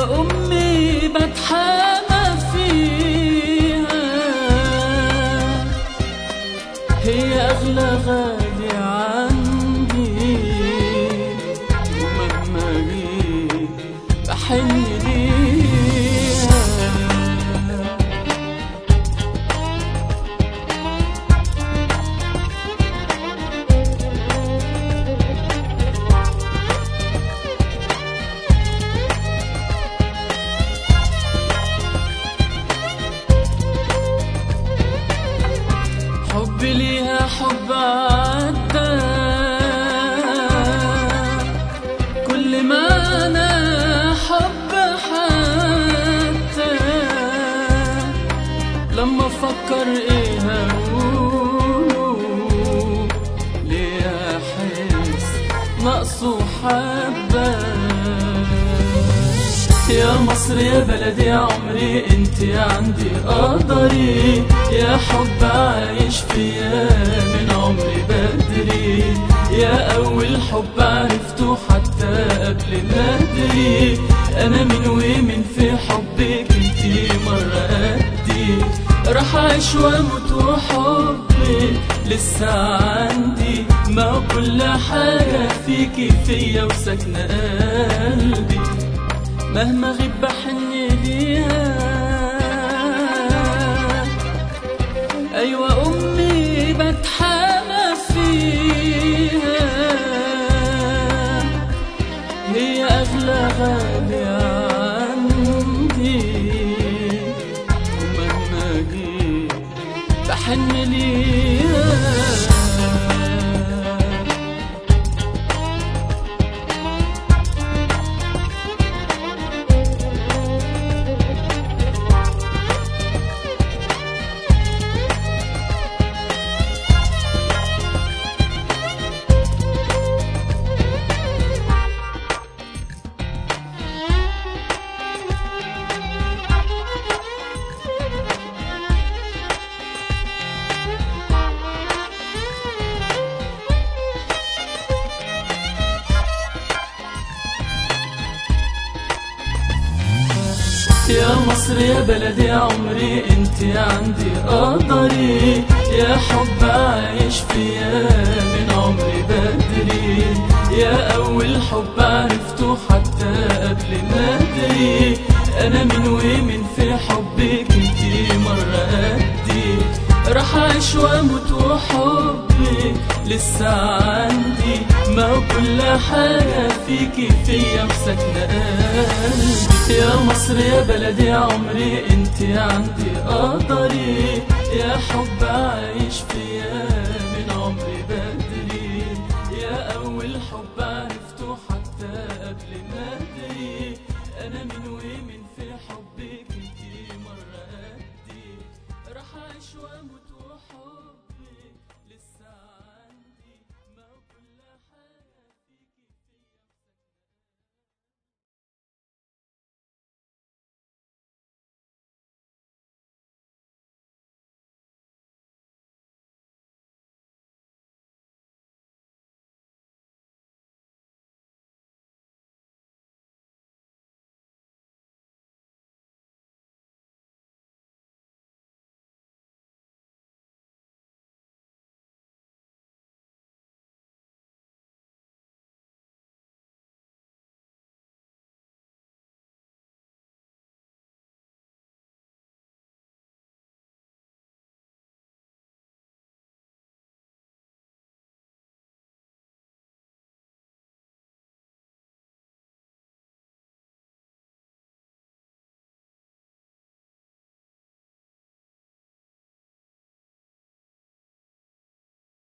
أيوة أمي بتحامى فيها هي أغلى غالي عندي ومهما جيت بحن ليها حبي ليها حب عدى كل ما انا حب حتى لما افكر ايه هقول ليه احس ناقصه حبه يا مصر يا بلدي يا عمري انت عندي قدري يا حب عايش فيا من عمري بدري يا اول حب عرفته حتى قبل ما ادري انا من ومن في حبك انتي مرة قدي راح اعيش واموت وحبك لسه عندي ما هو كل حاجة فيكي فيا وساكنة قلبي مهما غيب بحن ليها أيوة أمي بتحامى فيها هي أغلى غالي عندي ومهما جيت بحن ليها يا مصر يا بلدي يا عمري انت عندي قدري يا حب عايش فيا من عمري بدري يا اول حب عرفته حتى قبل ما ادري انا من ومن في حبك انت مرة قدي راح اعيش واموت وحبك لسه عندي ما هو كل حاجة فيكي فيا وساكنة قلبي يا مصر يا بلدي يا عمري انت عندي قدري يا حب عايش فيا